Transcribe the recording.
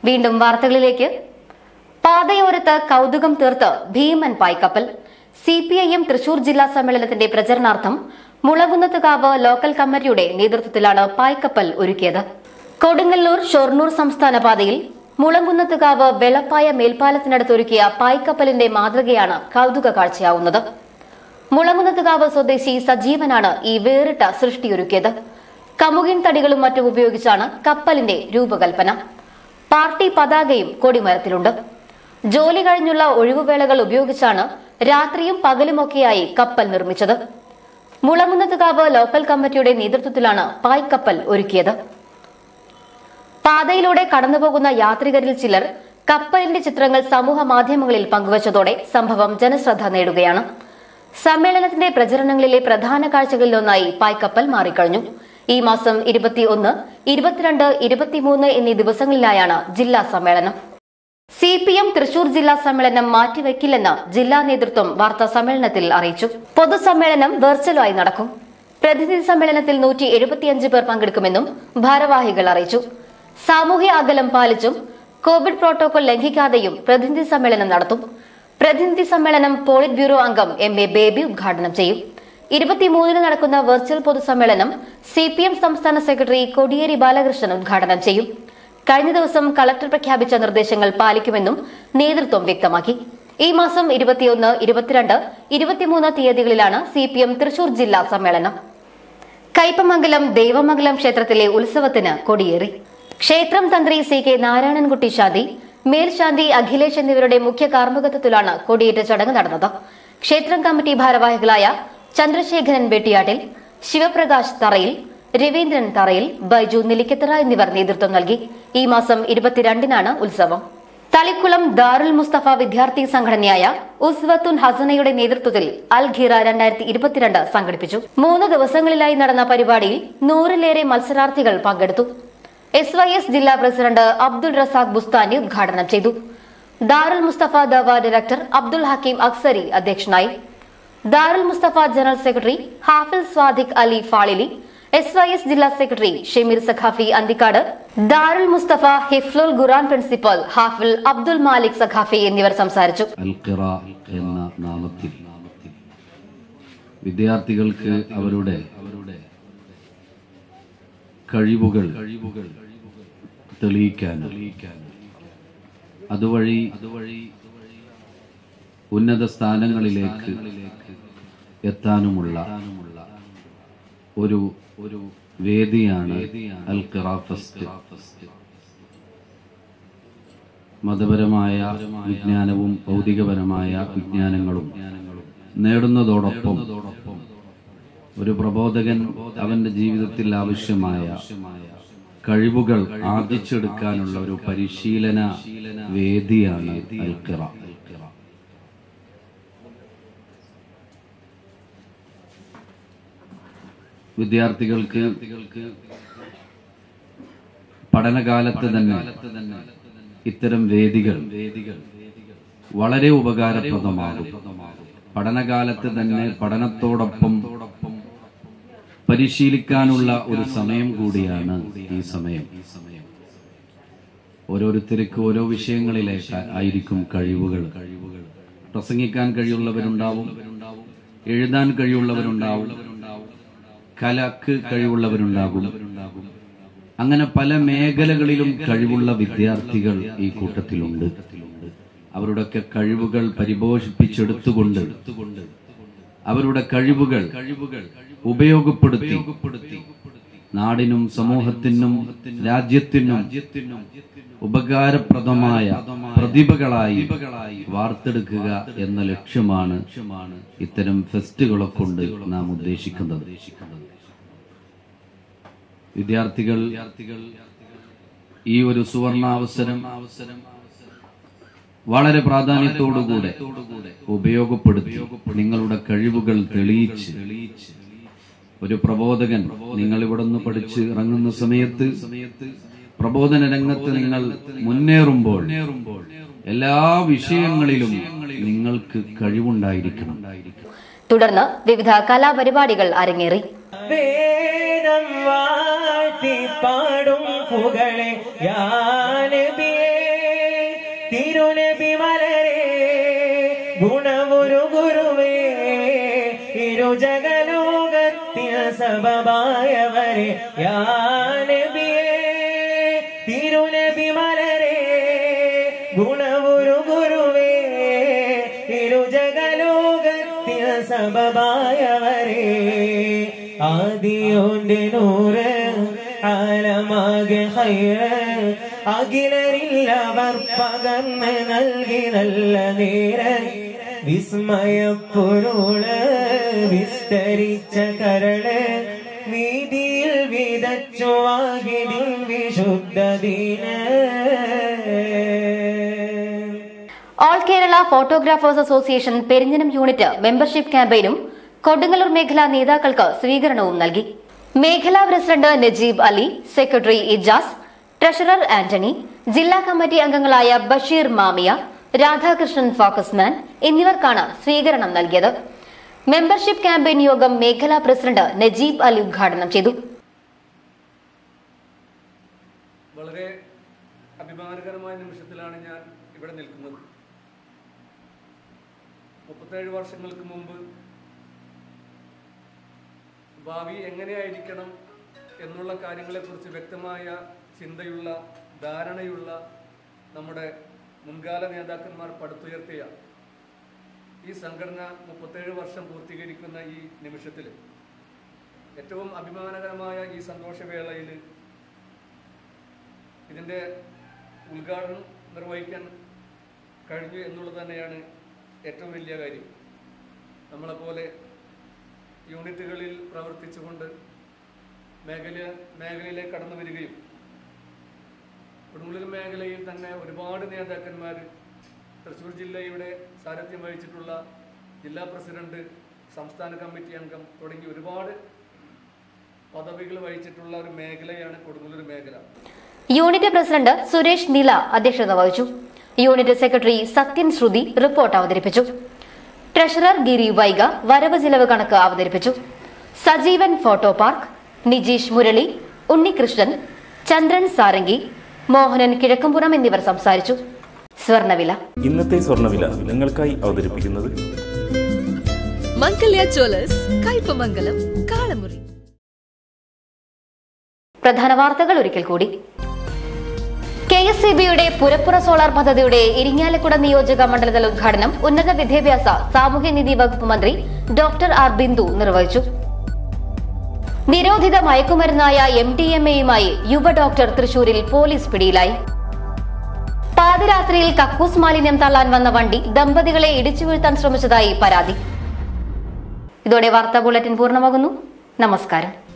വീണ്ടും വാർത്തകളിലേക്ക് പാതയോരത്ത് കൗതുകം തീർത്ത് ഭീമൻ പായ്ക്കപ്പൽ C P I M Thrissur ജില്ലാ സമ്മേളനത്തിന്റെ പ്രചരണാർത്ഥം മുളകുന്നത്തുകാവ് ലോക്കൽ കമ്മിറ്റിയുടെ നേതൃത്വത്തിലാണ് പായ്ക്കപ്പൽ ഒരുക്കിയത് കൊടുങ്ങല്ലൂർ ഷൊർണൂർ സംസ്ഥാന പാതയിൽ മുളങ്കുന്നത്തുകാവ് വെളപ്പായ മേൽപ്പാലത്തിനടുത്ത് ഒരുക്കിയ പായ്ക്കപ്പലിന്റെ മാതൃകയാണ് കൗതുക കാഴ്ചയാവുന്നത് മുളങ്ങുന്നത്തുകാവ് സ്വദേശി സജീവനാണ് ഈ വേറിട്ട സൃഷ്ടിയൊരുക്കിയത് കമുകിൻ തടികളും മറ്റും ഉപയോഗിച്ചാണ് കപ്പലിന്റെ രൂപകൽപ്പന പാർട്ടി പതാകയും കൊടിമരത്തിലുണ്ട് ജോലി കഴിഞ്ഞുള്ള ഒഴിവുവേളകൾ ഉപയോഗിച്ചാണ് രാത്രിയും പകലുമൊക്കെയായി കപ്പൽ നിർമ്മിച്ചത് മുളങ്ങുന്നത്തുകാവ് ലോക്കൽ കമ്മിറ്റിയുടെ നേതൃത്വത്തിലാണ് പായ്ക്കപ്പൽ ഒരുക്കിയത് പാതയിലൂടെ കടന്നുപോകുന്ന യാത്രികരിൽ ചിലർ കപ്പലിന്റെ ചിത്രങ്ങൾ സമൂഹ മാധ്യമങ്ങളിൽ പങ്കുവച്ചതോടെ സംഭവം ജനശ്രദ്ധ നേടുകയാണ് സമ്മേളനത്തിന്റെ പ്രചരണങ്ങളിലെ പ്രധാന കാഴ്ചകളിലൊന്നായി പായ്ക്കപ്പൽ മാറിക്കഴിഞ്ഞു ഈ മാസം ഇരുപത്തിയൊന്ന് ഇരുപത്തിരണ്ട് ഇരുപത്തിമൂന്ന് എന്നീ ദിവസങ്ങളിലായാണ് ജില്ലാ സമ്മേളനം സി പി എം തൃശൂർ ജില്ലാ സമ്മേളനം മാറ്റിവെക്കില്ലെന്ന് ജില്ലാ നേതൃത്വം വാർത്താ സമ്മേളനത്തിൽ അറിയിച്ചു പൊതുസമ്മേളനം വെർച്വലായി നടക്കും പ്രതിനിധി സമ്മേളനത്തിൽ നൂറ്റി എഴുപത്തിയഞ്ച് പേർ പങ്കെടുക്കുമെന്നും ഭാരവാഹികൾ അറിയിച്ചു സാമൂഹ്യ അകലം പാലിച്ചും കോവിഡ് പ്രോട്ടോകോൾ ലംഘിക്കാതെയും പ്രതിനിധി സമ്മേളനം നടത്തും പ്രതിനിധി സമ്മേളനം പോളിറ്റ് ബ്യൂറോ അംഗം എം എ ബേബി ഉദ്ഘാടനം ചെയ്യും ഇരുപത്തിമൂന്നിന് നടക്കുന്ന വെർച്വൽ പൊതുസമ്മേളനം സി പി എം സംസ്ഥാന സെക്രട്ടറി കോടിയേരി ബാലകൃഷ്ണൻ ഉദ്ഘാടനം ചെയ്യും കഴിഞ്ഞ ദിവസം കളക്ടർ പ്രഖ്യാപിച്ച നിർദ്ദേശങ്ങൾ പാലിക്കുമെന്നും നേതൃത്വം വ്യക്തമാക്കി ഈ മാസം ഇരുപത്തിയൊന്ന് ഇരുപത്തിരണ്ട് ഇരുപത്തിമൂന്ന് തീയതികളിലാണ് സി പി എം തൃശൂർ ജില്ലാ സമ്മേളനം കയ്പമംഗലം ദേവമംഗലം ക്ഷേത്രത്തിലെ ഉത്സവത്തിന് കൊടിയേറി ക്ഷേത്രം തന്ത്രി സി കെ നാരായണൻകുട്ടി ശാന്തി മേൽശാന്തി അഖിലേഷ് എന്നിവരുടെ മുഖ്യ കാർമ്മികത്വത്തിലാണ് കൊടിയേറ്റ ചടങ്ങ് നടന്നത് ക്ഷേത്രം കമ്മിറ്റി ഭാരവാഹികളായ ചന്ദ്രശേഖരൻ വെട്ടിയാട്ടിൽ ശിവപ്രകാശ് തറയിൽ രവീന്ദ്രൻ തറയിൽ ബൈജു നിലിക്കത്തറ എന്നിവർ നേതൃത്വം നൽകി ഈ മാസം ഇരുപത്തിരണ്ടിനാണ് ഉത്സവം തളിക്കുളം ദാറുൽ മുസ്തഫ വിദ്യാർത്ഥി സംഘടനയായ ഉസ്വത്തുൻ ഹസനയുടെ നേതൃത്വത്തിൽ അൽ ഖിറ രണ്ടായിരത്തി ഇരുപത്തിരണ്ട് സംഘടിപ്പിച്ചു മൂന്ന് ദിവസങ്ങളിലായി നടന്ന പരിപാടിയിൽ നൂറിലേറെ മത്സരാർത്ഥികൾ പങ്കെടുത്തു എസ് വൈ എസ് ജില്ലാ പ്രസിഡന്റ് അബ്ദുൾ റസാഖ് ബുസ്താനി ഉദ്ഘാടനം ചെയ്തു ദാറുൽ മുസ്തഫ ദവ ഡയറക്ടർ അബ്ദുൾ ഹക്കീം അക്സരി അധ്യക്ഷനായി Darul Musthafa general secretary Hafil Swadiq Ali Falili S Y S ജില്ലാ സെക്രട്ടറി ഷമീർ സഖാഫി അന്തിക്കാട് ദാറുൽ മുസ്തഫ ഹിഫ്ലുൽ ഖുറാൻ പ്രിൻസിപ്പൽ ഹാഫിൽ അബ്ദുൽ മാലിക് സഖാഫി എന്നിവർ സംസാരിച്ചു അൽഖിറ എന്ന നാമത്തിൽ വിദ്യാർത്ഥികൾക്ക് അവരുടെ അവരുടെ കഴിവുകൾ കഴിവുകൾ തെളിയിക്കാൻ തെളിയിക്കാൻ അതുവഴി അതുവഴി ഉന്നത സ്ഥാനങ്ങളിലേക്ക് എത്താനുമുള്ള ഒരു ഒരു വേദിയാണ് അൽ ഖിറ ഫസ്റ്റ് മതപരമായ വിജ്ഞാനവും ഭൗതികപരമായ വിജ്ഞാനങ്ങളും നേടുന്നതോടൊപ്പം ഒരു പ്രബോധകൻ അവന്റെ ജീവിതത്തിൽ ആവശ്യമായ കഴിവുകൾ ആർജിച്ചെടുക്കാനുള്ള ഒരു പരിശീലന വേദിയാണ് അൽക്കിറ വിദ്യാർത്ഥികൾക്ക് പഠനകാലത്ത് തന്നെ ഇത്തരം വേദികൾ വേദികൾ വളരെ ഉപകാരപ്രദമാകും പഠനകാലത്ത് തന്നെ പഠനത്തോടൊപ്പം പരിശീലിക്കാനുള്ള ഒരു സമയം കൂടിയാണ് ഈ സമയം ഓരോരുത്തർക്ക് ഓരോ വിഷയങ്ങളിലേക്ക് ആയിരിക്കും കഴിവുകൾ കഴിവുകൾ പ്രസംഗിക്കാൻ കഴിവുള്ളവരുണ്ടാവും എഴുതാൻ കഴിവുള്ളവരുണ്ടാവും കലക്ക് കഴിവുള്ളവരുണ്ടാകും അങ്ങനെ പല മേഖലകളിലും കഴിവുള്ള വിദ്യാർത്ഥികൾ ഈ കൂട്ടത്തിലുണ്ട് അവരുടെയൊക്കെ കഴിവുകൾ പരിപോഷിപ്പിച്ചെടുത്തുകൊണ്ട് അവരുടെ കഴിവുകൾ കഴിവുകൾ ഉപയോഗപ്പെടുത്തി നാടിനും സമൂഹത്തിനും രാജ്യത്തിനും ഉപകാരപ്രദമായ പ്രതിഭകളായി വാർത്തെടുക്കുക എന്ന ലക്ഷ്യമാണ് ഇത്തരം ഫെസ്റ്റുകളെ കൊണ്ട് നാം ഉദ്ദേശിക്കുന്നത് വിദ്യാർത്ഥികൾ ഈ ഒരു സുവർണാവസരം വളരെ പ്രാധാന്യത്തോടുകൂടെ ഉപയോഗപ്പെടുത്തി നിങ്ങളുടെ കഴിവുകൾ തെളിയിച്ച് ഒരു പ്രബോധകൻ നിങ്ങൾ ഇവിടെ നിന്ന് പഠിച്ച് ഇറങ്ങുന്ന സമയത്ത് പ്രബോധന രംഗത്ത് നിങ്ങൾ മുന്നേറുമ്പോൾ എല്ലാ വിഷയങ്ങളിലും നിങ്ങൾക്ക് കഴിവുണ്ടായിരിക്കണം തുടർന്ന് വിവിധ കലാപരിപാടികൾ അരങ്ങേറി വേദം വാഴ്ത്തി പാടും പുകളെ യാനബിയേ തിരുനബി മലരെ ഗുണമുരു ഗുരുവേ ഇരുജഗലോകത്തിൽ സബബായവരെ യാ നബിയേ തിരുനബി മലരെ ഗുണമുരു ഗുരുവേ ഇരുജഗലോകത്തിൽ സബബായവരെ ആദിയോന്റെ നൂറ് ആലമാകെ ഹൈറ് അഖിലരില്ലവർ പകർന്ന് നൽകി നല്ല നേര് വിസ്മയപ്പൊരുള് വിസ്തരിച്ച കരള് വീതിയിൽ വിതച്ചു വാഹിതിൽ വിശുദ്ധദീന all Kerala photographers association Perinjanam unit membership ക്യാമ്പയിനും കൊടുങ്ങല്ലൂർ മേഖലാ നേതാക്കൾക്ക് സ്വീകരണവും നൽകി മേഖലാ president Najeeb Ali secretary Ijas treasurer Antony ജില്ലാ കമ്മിറ്റി അംഗങ്ങളായ ബഷീർ മാമിയ രാധാകൃഷ്ണൻ ഫോക്കസ്മാൻ എന്നിവർക്കാണ് സ്വീകരണം നൽകിയത് മെമ്പർഷിപ്പ് ക്യാമ്പയിൻ യോഗം മേഖലാ പ്രസിഡന്റ് നജീബ് അലി ഉദ്ഘാടനം ചെയ്തു വളരെ അഭിമാനകരമായ നിമിഷത്തിലാണ് ഞാൻ ഇവിടെ നിൽക്കുന്നത് മുപ്പത്തേഴ് വർഷങ്ങൾക്ക് മുമ്പ് ഭാവി എങ്ങനെയായിരിക്കണം എന്നുള്ള കാര്യങ്ങളെക്കുറിച്ച് വ്യക്തമായ ചിന്തയുള്ള ധാരണയുള്ള നമ്മുടെ മുൻകാല നേതാക്കന്മാർ പടുത്തുയർത്തിയ ഈ സംഘടന മുപ്പത്തേഴ് വർഷം പൂർത്തീകരിക്കുന്ന ഈ നിമിഷത്തിൽ ഏറ്റവും അഭിമാനകരമായ ഈ സന്തോഷവേളയിൽ ഇതിൻ്റെ ഉദ്ഘാടനം നിർവഹിക്കാൻ കഴിഞ്ഞു എന്നുള്ളത് തന്നെയാണ് ഏറ്റവും വലിയ കാര്യം നമ്മളെപ്പോലെ യൂണിറ്റുകളിൽ പ്രവർത്തിച്ചുകൊണ്ട് മേഖല മേഖലയിലേക്ക് കടന്നു വരികയും കൊടുങ്ങല്ലൂർ മേഖലയിൽ തന്നെ ഒരുപാട് നേതാക്കന്മാർ തൃശ്ശൂർ ജില്ലയുടെ സാരഥ്യം വഹിച്ചിട്ടുള്ള ജില്ലാ പ്രസിഡന്റ് സംസ്ഥാന കമ്മിറ്റി അംഗം തുടങ്ങി ഒരുപാട് പദവികൾ വഹിച്ചിട്ടുള്ള ഒരു മേഖലയാണ് കൊടുങ്ങല്ലൂർ മേഖല യൂണിറ്റ് പ്രസിഡന്റ് സുരേഷ് നീല അധ്യക്ഷത വഹിച്ചു unit secretary Sathyan Sruthi report അവതരിപ്പിച്ചു ട്രഷറർ ഗിരി വൈഗ വരവ് ചിലവ് കണക്ക് അവതരിപ്പിച്ചു സജീവൻ ഫോട്ടോ പാർക്ക് നിജീഷ് മുരളി ഉണ്ണികൃഷ്ണൻ ചന്ദ്രൻ സാരംഗി മോഹനൻ കിഴക്കുംപുറം എന്നിവർ സംസാരിച്ചു സ്വർണവില ഇന്നത്തെ സ്വർണ്ണവില നിങ്ങൾക്കായി അവതരിപ്പിക്കുന്നത് മംഗല്യ ജ്വല്ലേഴ്സ് കയ്പമംഗലം കാളമുറി പ്രധാന വാർത്തകൾ ഒരിക്കൽ കൂടി കെ എസ് സി ബിയുടെ പുരപ്പുറ സോളാർ പദ്ധതിയുടെ ഇരിങ്ങാലക്കുട നിയോജക മണ്ഡലതല ഉദ്ഘാടനം ഉന്നത വിദ്യാഭ്യാസ സാമൂഹ്യനീതി വകുപ്പ് മന്ത്രി ഡോക്ടർ ആർ ബിന്ദു നിർവഹിച്ചു നിരോധിത മയക്കുമരുന്നായ എം ഡി എം എയുമായി യുവ ഡോക്ടർ തൃശൂരിൽ പോലീസ് പിടിയിലായി പാതിരാത്രിയിൽ കക്കൂസ് മാലിന്യം തള്ളാൻ വന്ന വണ്ടി ദമ്പതികളെ ഇടിച്ചു വീഴ്ത്താൻ ശ്രമിച്ചതായി പരാതി ഇതോടെ വാർത്താ ബുള്ളറ്റിൻ പൂർണ്ണമാകുന്നു നമസ്കാരം